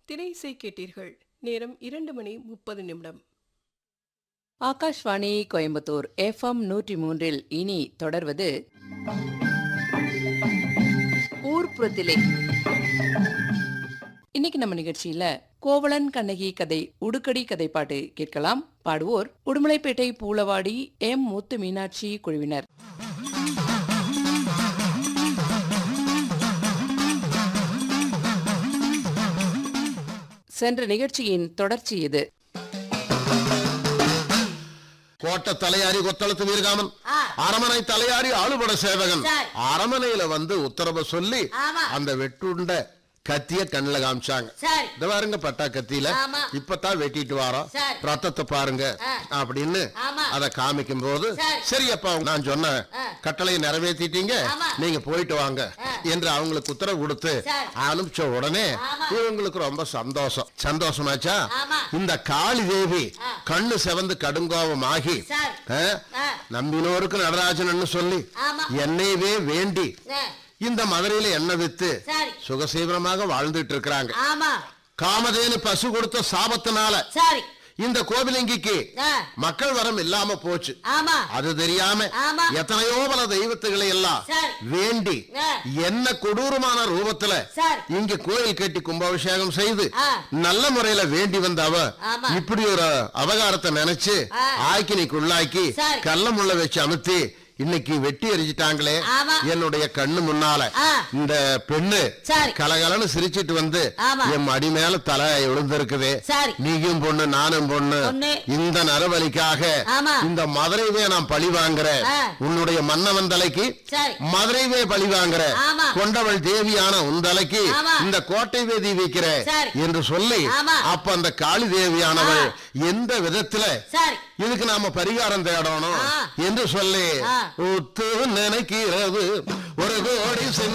திரை இசை கேட்டீர்கள் நேரம் இரண்டு மணி முப்பது நிமிடம் ஆகாஷ்வாணி கோயம்புத்தூர் எஃப்எம் நூற்றி மூன்றில் இனி தொடர்வது ஊர்ப்புறத்திலே இன்னைக்கு நம்ம நிகழ்ச்சியில கோவலன் கண்ணகி கதை உடுக்கடி கதை பாட்டு கேட்கலாம் பாடுவோர் உடுமலைப்பேட்டை பூலவாடி எம் முத்து மீனாட்சி குழுவினர் சென்ற நிகழ்ச்சியின் தொடர்ச்சி இது கோட்டை தலையாரி கொத்தளத்து வீரகாமன் ஆ. அரமனை தலையாரி ஆளுபட சேவகன் சரி. அரமனையில வந்து உத்தரவை சொல்லி ஆமா. அந்த வெட்டுண்ட கத்திய கண்ணுல காமிச்சாங்க சரி இந்த பாருங்க பட்டா கத்தியில ஆமா. இப்பதான் வெட்டிட்டு வாரோம் சரி. ரத்தத்தை பாருங்க ஆ. அப்படின்னு ஆமா. அத காமிக்கும் போது சரி. சரி அப்பா நான் சொன்ன ஆ. கட்டளையை நிறைவேற்றிட்டீங்க ஆமா. நீங்க போயிட்டு வாங்க ஆ. என்று அவங்களுக்கு உத்தரவு கொடுத்து சரி. அனுப்பிச்ச உடனே ஆமா. இவங்களுக்கு ரொம்ப சந்தோஷம் சந்தோஷமாச்சா ஆமா. இந்த காளி தேவி ஆ. கண்ணு செவந்து கடுங்கோபம் ஆகி சரி. ஆ? ஆ. நம்பினோருக்கு நடராஜன் சொல்லி ஆமா. என்னையவே வேண்டி ஆ, இந்த மதுரையில எண்ணெய் வித்து சரி சுகசீவனமாக வாழ்ந்துட்டு இருக்கிறாங்க ஆமா காமதேனு பசு கொடுத்த சாபத்தினால சரி இந்த கோவிலங்கிக்கு ஆ, மக்கள் வரம் இல்லாம போச்சு ஆமா அது தெரியாம ஆமா. எத்தனையோ பல தெய்வத்துகளை எல்லாம் சரி. வேண்டி ஆ. என்ன கொடூரமான ரூபத்துல சரி. இங்க கோயில் கட்டி கும்பாபிஷேகம் செய்து ஆ. நல்ல முறையில வேண்டி வந்த அவ ஆமா. இப்படி ஒரு அவகாரத்தை நினைச்சு ஆ. ஆக்கினிக்கு உள்ளாக்கி சரி. கல்ல முள்ள வச்சு அமுத்தி இன்னைக்கு வெட்டி எரிஞ்சிட்டாங்களே ஆமா. என்னுடைய கண்ணு முன்னால ஆ. இந்த பெண்ணு சரி. கலகலன்னு சிரிச்சிட்டு வந்து ஆமா. என் மடி மேல தலை விழுந்திருக்குது சரி. நீயும் பொண்ணு நானும் பொண்ணு பொண்ணு. இந்த நரபலிக்காக ஆமா. இந்த மதுரைவே நான் பழி வாங்குறேன் ஆ. உன்னுடைய மன்னவன் தலைக்கு சரி மதுரைவே பழி வாங்குறேன் ஆமா. கொண்டவள் தேவியான உன் தலைக்கு ஆமா. இந்த கோட்டை வேதி வைக்கிறேன் சரி. என்று சொல்லி ஆமா. அப்ப அந்த காளி தேவியானவள் ஆ. எந்த விதத்துல சரி இதுக்கு நாம பரிகாரம் தேடணும் ஆ. என்று சொல்லி ஆ. உத்து நினைக்கிறது ஒரு கோடி செ